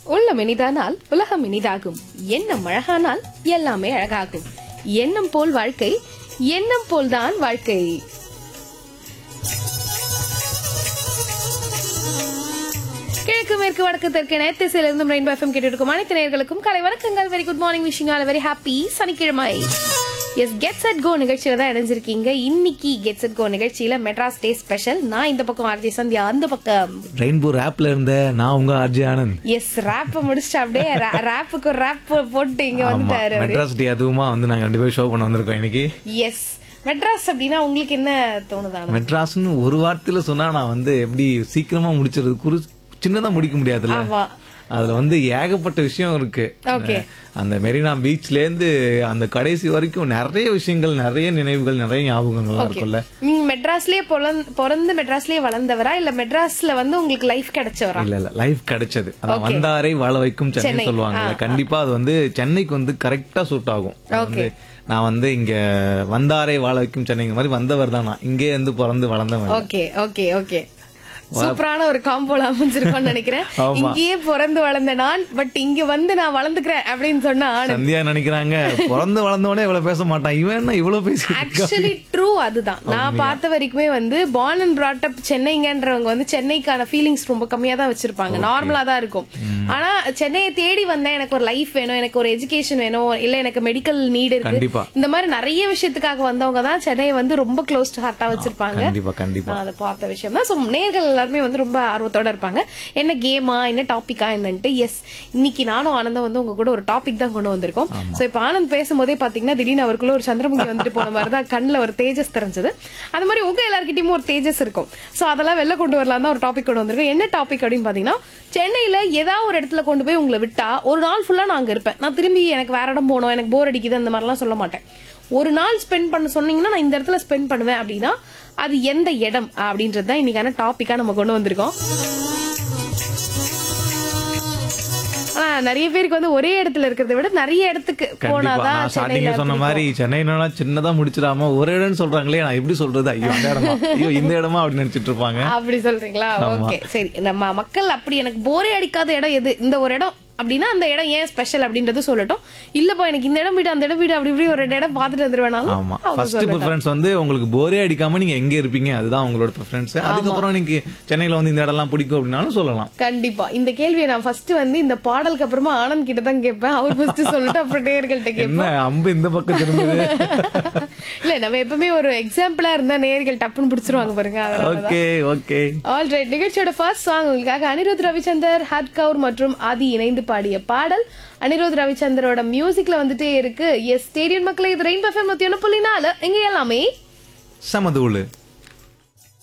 உள்ளம் இனிதானால் உலகம் இனிதாகும் எண்ணம் அழகானால் எல்லாமே அழகாகும் எண்ணம் போல் வாழ்க்கை எண்ணம் போல்தான் வாழ்க்கை கிழக்கு மேற்கு வடக்கு தெற்கு நேத்திசையிலிருந்து ரெயின்போ எஃப்எம் கேட்டு இருக்கும் அனைத்து நேயர்களுக்கும் கலை வணக்கங்கள் very good morning wishing all very happy சனிக்கிழமை எஸ் கெட்ஸ் அட் கோ நிகழ்ச்சியில தான் இணைஞ்சிருக்கீங்க இன்னைக்கு கெட்ஸ் அட் கோ நிகழ்ச்சியில மெட்ராஸ் டே ஸ்பெஷல் நான் இந்த பக்கம் ஆர்ஜி சந்தியா அந்த பக்கம் ரெயின்போ ரேப்ல இருந்த நான் உங்க ஆர்ஜி ஆனந்த் எஸ் ரேப் முடிச்சுட்டு அப்படியே ரேப்புக்கு ஒரு ரேப் போட்டு இங்க ஆமா வந்துட்டாரு மெட்ராஸ் டே அதுவுமா வந்து நாங்க ரெண்டு பேரும் ஷோ பண்ண வந்திருக்கோம் இன்னைக்கு எஸ் மெட்ராஸ் அப்படின்னா உங்களுக்கு என்ன தோணுதானு மெட்ராஸ்னு ஒரு வார்த்தையில சொன்னா நான் வந்து எப்படி சீக்கிரமா முடிச்சிருது குறு சின்னதா முடிக்க முடியாதுல்ல ஆமா அதுல வந்து ஏகப்பட்ட விஷயம் இருக்கு Okay. அந்த மெரினா பீச்ல இருந்து அந்த கடைசி வரைக்கும் நிறைய விஷயங்கள் நிறைய நினைவுகள் நிறைய ஞாபகங்கள்லாம் இருக்கும்ல நீங்க மெட்ராஸ்லயே பொலந்- பிறந்து மெட்ராஸ்லயே வளர்ந்தவரா இல்ல மெட்ராஸ்ல வந்து உங்களுக்கு லைஃப் கிடைச்சவரா இல்ல இல்ல லைஃப் கிடைச்சது அதான் வந்தாரை வாழ வைக்கும் சென்னை சென்னை. சொல்லுவாங்கல்ல கண்டிப்பா அது வந்து சென்னைக்கு வந்து கரெக்டா சூட் ஆகும் அது வந்து நான் வந்து இங்க வந்தாரை வாழ வைக்கும் சென்னைங்க மாதிரி வந்தவர் தான் நான் இங்கே இருந்து பிறந்து வளர்ந்தவன் ஓகே ஓகே ஓகே சூப்பரான ஒரு காம்போல அமைஞ்சிருக்கோம்னு நினைக்கிறேன் இங்கேயே பிறந்து வளர்ந்த நான் பட் இங்க வந்து நான் வளர்ந்துக்கிறேன் அப்படின்னு சொன்னா ஆனந்த் சந்தியா நினைக்கிறாங்க பிறந்து வளர்ந்தவனே இவ்வளவு பேச மாட்டான் இவன் என்ன இவ்வளவு பேசி ஆக்சுவலி ட்ரூ அதுதான் நான் பார்த்த வரைக்குமே வந்து பார்ன் அண்ட் brought up சென்னைங்கன்றவங்க வந்து சென்னைக்கான ஃபீலிங்ஸ் ரொம்ப கம்மியா தான் வச்சிருப்பாங்க நார்மலா தான் இருக்கும் ஆனா சென்னையை தேடி வந்தேன் எனக்கு ஒரு லைஃப் வேணும் எனக்கு ஒரு எஜுகேஷன் வேணும் இல்ல எனக்கு மெடிக்கல் நீட் இருக்கு கண்டிப்பா இந்த மாதிரி நிறைய விஷயத்துக்காக வந்தவங்க தான் சென்னையை வந்து ரொம்ப க்ளோஸ் டு ஹார்ட்டா வச்சிருப்பாங்க கண்டிப்பா கண்டிப்பா நான் அதை பார்த்த விஷயம் தான் ஸோ நேர்கள் எல்லாருமே வந்து ரொம்ப ஆர்வத்தோட இருப்பாங்க என்ன கேமா என்ன டாபிக்கா என்னன்ட்டு எஸ் இன்னைக்கு நானும் ஆனந்தம் வந்து உங்க கூட ஒரு டாபிக் தான் கொண்டு வந்திருக்கோம் ஸோ இப்போ ஆனந்த் பேசும்போதே பாத்தீங்கன்னா திடீர்னு அவருக்குள்ள ஒரு சந்திரமுகி வந்துட்டு போன மாதிரி தான் கண்ணில் ஒரு தேஜஸ் தெரிஞ்சது அது மாதிரி உங்க எல்லாருக்கிட்டையும் ஒரு தேஜஸ் இருக்கும் ஸோ அதெல்லாம் வெளில கொண்டு வரலாம் தான் ஒரு டாபிக் கொண்டு வந்திருக்கோம் என்ன டாபிக் அப்படின்னு பாத்தீங்கன்னா சென்னையில ஏதாவது ஒரு இடத்துல கொண்டு போய் உங்களை விட்டா ஒரு நாள் ஃபுல்லா நான் அங்க இருப்பேன் நான் திரும்பி எனக்கு வேற இடம் போகணும் எனக்கு போர் அடிக்குது அந்த மாதிரிலாம் சொல்ல மாட்டேன் ஒரு நாள் ஸ்பெண்ட் பண்ண சொன்னீங்கன்னா நான் இந்த இடத்துல ஸ்பெண்ட் பண்ணுவேன் அப்படின்னா அது எந்த இடம் அப்படின்றது தான் இன்னைக்கான டாபிக்கா நம்ம கொண்டு வந்திருக்கோம் ஆனா நிறைய பேருக்கு வந்து ஒரே இடத்துல இருக்கிறத விட நிறைய இடத்துக்கு கண்டிப்பா போனாதான் நான் ஸ்டார்டிங்க சொன்ன மாதிரி சென்னைனா சின்னதா முடிச்சிடாம ஒரு இடம்னு சொல்றாங்களே நான் எப்படி சொல்றது ஐயோ அந்த இடமா ஐயோ இந்த இடமா அப்படின்னு நினைச்சிட்டு இருப்பாங்க அப்படி சொல்றீங்களா ஓகே சரி நம்ம மக்கள் அப்படி எனக்கு போரே அடிக்காத இடம் எது இந்த ஒரு இடம் அப்படின்னா அந்த இடம் ஏன் ஸ்பெஷல் அப்படின்றது சொல்லட்டும் இல்லப்பா எனக்கு இந்த இடம் வீடு அந்த இடம் வீடு அப்படி இப்படி ஒரு ரெண்டு இடம் பார்த்துட்டு வந்துருவேனாலும் ஆமா அவங்க ஃபர்ஸ்ட் ப்ரிஃபரன்ஸ் வந்து உங்களுக்கு போரே அடிக்காம நீங்க எங்க இருப்பீங்க அதுதான் உங்களோட ப்ரிஃபரன்ஸ் அதுக்கப்புறம் நீங்க சென்னையில வந்து இந்த இடம்லாம் பிடிக்கும் அப்படின்னாலும் சொல்லலாம் கண்டிப்பா இந்த கேள்வியை நான் ஃபர்ஸ்ட் வந்து இந்த பாடலுக்கு அப்புறமா ஆனந்த் கிட்ட தான் கேட்பேன் அவர் ஃபர்ஸ்ட் சொல்லிட்டு அப்புறம் நேர்கள்ட்ட கேட்பேன் என்ன அம்பு இந்த பக்கம் திரும்புது இல்ல நம்ம எப்பவுமே ஒரு எக்ஸாம்பிளா இருந்தா நேர்கள் டப்புன்னு பிடிச்சிருவாங்க பாருங்க அதனால ஓகே ஓகே ஆல் ரைட் நிகழ்ச்சியோட ஃபர்ஸ்ட் சாங் உங்களுக்காக அனிருத் ரவிச்சந்தர் ஹட் கவுர் மற்றும் ஆதி இணைந்து பாடிய பாடல் அனிருத் ரவிச்சந்தரோட மியூசிக்ல வந்துட்டே இருக்கு எஸ் ஸ்டேடியம் மக்களை இது ரெயின் பஃபம் நூத்தி ஒண்ணு புள்ளி நாலு இங்க எல்லாமே சமதூளு